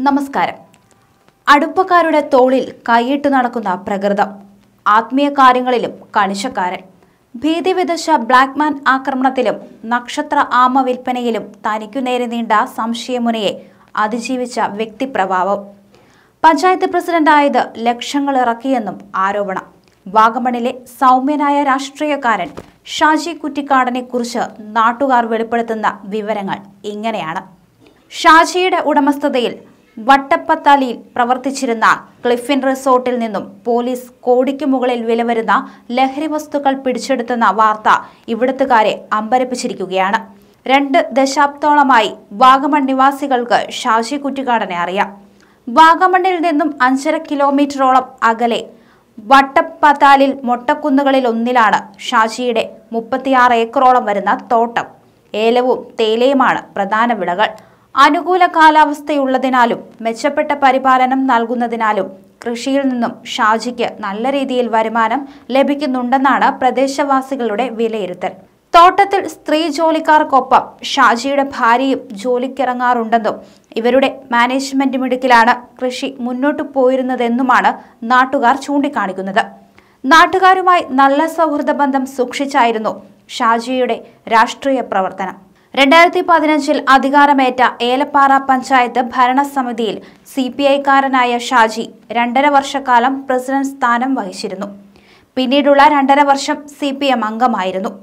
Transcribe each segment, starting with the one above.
നമസ്കാരം അടുപ്പക്കാരുടെ തോളിൽ കൈയിട്ട് നടക്കുന്ന പ്രകൃതം ആത്മീയ കാര്യങ്ങളിലും കണിശക്കാരൻ ഭീതി വിതച്ച ബ്ലാക്ക്മാൻ ആക്രമണത്തിലും നക്ഷത്ര ആമ വിൽപ്പനയിലും തനിക്കു നേരെ നീണ്ട സംശയമുനയെ അതിജീവിച്ച വ്യക്തിപ്രഭാവം പഞ്ചായത്ത് പ്രസിഡന്റായത് ലക്ഷങ്ങൾ ഇറക്കിയെന്നും ആരോപണം വാഗമണിലെ സൗമ്യനായ രാഷ്ട്രീയക്കാരൻ ഷാജി കുറ്റിക്കാടനെ കുറിച്ച് നാട്ടുകാർ വെളിപ്പെടുത്തുന്ന വിവരങ്ങൾ ഇങ്ങനെയാണ് ഷാജിയുടെ ഉടമസ്ഥതയിൽ വട്ടപ്പത്താലിയിൽ പ്രവർത്തിച്ചിരുന്ന ക്ലിഫിൻ റിസോർട്ടിൽ നിന്നും പോലീസ് കോടിക്ക് മുകളിൽ വില വരുന്ന ലഹരി വസ്തുക്കൾ പിടിച്ചെടുത്തെന്ന വാർത്ത ഇവിടുത്തുകാരെ അമ്പരപ്പിച്ചിരിക്കുകയാണ് രണ്ട് ദശാബ്ദത്തോളമായി വാഗമൺ നിവാസികൾക്ക് ഷാജി കുറ്റിക്കാടനെ അറിയാം വാഗമണ്ണിൽ നിന്നും അഞ്ചര കിലോമീറ്ററോളം അകലെ വട്ടപ്പത്താലിൽ മൊട്ടക്കുന്നുകളിൽ ഒന്നിലാണ് ഷാജിയുടെ മുപ്പത്തിയാറ് ഏക്കറോളം വരുന്ന തോട്ടം ഏലവും തേയിലയുമാണ് പ്രധാന വിളകൾ അനുകൂല കാലാവസ്ഥയുള്ളതിനാലും മെച്ചപ്പെട്ട പരിപാലനം നൽകുന്നതിനാലും കൃഷിയിൽ നിന്നും ഷാജിക്ക് നല്ല രീതിയിൽ വരുമാനം ലഭിക്കുന്നുണ്ടെന്നാണ് പ്രദേശവാസികളുടെ വിലയിരുത്തൽ തോട്ടത്തിൽ സ്ത്രീ ജോലിക്കാർക്കൊപ്പം ഷാജിയുടെ ഭാര്യയും ജോലിക്കിറങ്ങാറുണ്ടെന്നും ഇവരുടെ മാനേജ്മെന്റ് മിടുക്കിലാണ് കൃഷി മുന്നോട്ടു പോയിരുന്നതെന്നുമാണ് നാട്ടുകാർ ചൂണ്ടിക്കാണിക്കുന്നത് നാട്ടുകാരുമായി നല്ല സൗഹൃദ ബന്ധം സൂക്ഷിച്ചായിരുന്നു ഷാജിയുടെ രാഷ്ട്രീയ പ്രവർത്തനം രണ്ടായിരത്തി പതിനഞ്ചിൽ അധികാരമേറ്റ ഏലപ്പാറ പഞ്ചായത്ത് ഭരണസമിതിയിൽ സി പി ഐക്കാരനായ ഷാജി രണ്ടര വർഷക്കാലം പ്രസിഡന്റ് സ്ഥാനം വഹിച്ചിരുന്നു പിന്നീടുള്ള രണ്ടര വർഷം സി പി എം അംഗമായിരുന്നു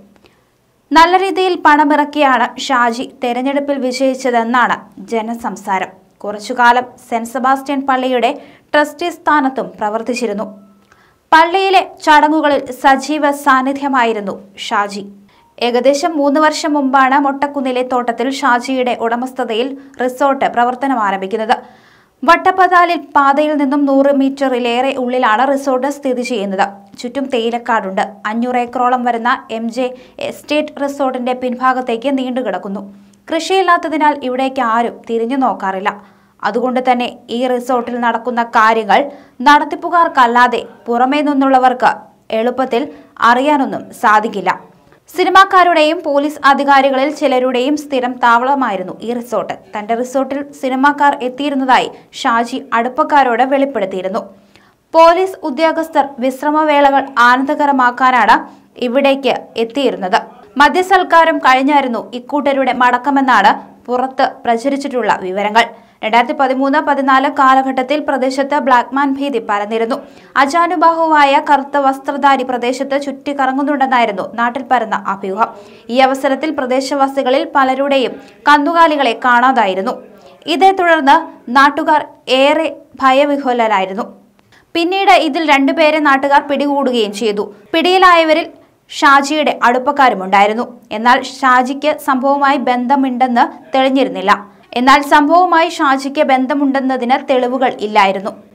നല്ല രീതിയിൽ പണമിറക്കിയാണ് ഷാജി തെരഞ്ഞെടുപ്പിൽ വിജയിച്ചതെന്നാണ് ജനസംസാരം കുറച്ചുകാലം സെന്റ് സെബാസ്റ്റ്യൻ പള്ളിയുടെ ട്രസ്റ്റി സ്ഥാനത്തും പ്രവർത്തിച്ചിരുന്നു പള്ളിയിലെ ചടങ്ങുകളിൽ സജീവ സാന്നിധ്യമായിരുന്നു ഷാജി ഏകദേശം മൂന്ന് വർഷം മുമ്പാണ് മൊട്ടക്കുന്നിലെ തോട്ടത്തിൽ ഷാജിയുടെ ഉടമസ്ഥതയിൽ റിസോർട്ട് പ്രവർത്തനം ആരംഭിക്കുന്നത് വട്ടപ്പതാലിൽ പാതയിൽ നിന്നും നൂറ് മീറ്ററിലേറെ ഉള്ളിലാണ് റിസോർട്ട് സ്ഥിതി ചെയ്യുന്നത് ചുറ്റും തേയിലക്കാടുണ്ട് അഞ്ഞൂറ് ഏക്കറോളം വരുന്ന എം ജെ എസ്റ്റേറ്റ് റിസോർട്ടിന്റെ പിൻഭാഗത്തേക്ക് നീണ്ടുകിടക്കുന്നു കൃഷിയില്ലാത്തതിനാൽ ഇവിടേക്ക് ആരും തിരിഞ്ഞു നോക്കാറില്ല അതുകൊണ്ട് തന്നെ ഈ റിസോർട്ടിൽ നടക്കുന്ന കാര്യങ്ങൾ നടത്തിപ്പുകാർക്കല്ലാതെ പുറമേ നിന്നുള്ളവർക്ക് എളുപ്പത്തിൽ അറിയാനൊന്നും സാധിക്കില്ല സിനിമാക്കാരുടെയും പോലീസ് അധികാരികളിൽ ചിലരുടെയും സ്ഥിരം താവളമായിരുന്നു ഈ റിസോർട്ട് തന്റെ റിസോർട്ടിൽ സിനിമാക്കാർ എത്തിയിരുന്നതായി ഷാജി അടുപ്പക്കാരോട് വെളിപ്പെടുത്തിയിരുന്നു പോലീസ് ഉദ്യോഗസ്ഥർ വിശ്രമവേളകൾ ആനന്ദകരമാക്കാനാണ് ഇവിടേക്ക് എത്തിയിരുന്നത് മദ്യസൽക്കാരം കഴിഞ്ഞായിരുന്നു ഇക്കൂട്ടരുടെ മടക്കമെന്നാണ് പുറത്ത് പ്രചരിച്ചിട്ടുള്ള വിവരങ്ങൾ രണ്ടായിരത്തി പതിമൂന്ന് പതിനാല് കാലഘട്ടത്തിൽ പ്രദേശത്ത് ബ്ലാക്ക്മാൻ ഭീതി പരന്നിരുന്നു അജാനുബാഹുവായ കറുത്ത വസ്ത്രധാരി പ്രദേശത്ത് ചുറ്റിക്കറങ്ങുന്നുണ്ടെന്നായിരുന്നു നാട്ടിൽ പരന്ന അഭ്യൂഹം ഈ അവസരത്തിൽ പ്രദേശവാസികളിൽ പലരുടെയും കന്നുകാലികളെ കാണാതായിരുന്നു ഇതേ തുടർന്ന് നാട്ടുകാർ ഏറെ ഭയവിഹ്വലരായിരുന്നു പിന്നീട് ഇതിൽ രണ്ടുപേരെ നാട്ടുകാർ പിടികൂടുകയും ചെയ്തു പിടിയിലായവരിൽ ഷാജിയുടെ അടുപ്പക്കാരുമുണ്ടായിരുന്നു എന്നാൽ ഷാജിക്ക് സംഭവവുമായി ബന്ധമുണ്ടെന്ന് തെളിഞ്ഞിരുന്നില്ല എന്നാൽ സംഭവവുമായി ഷാജിക്ക് ബന്ധമുണ്ടെന്നതിന് തെളിവുകൾ ഇല്ലായിരുന്നു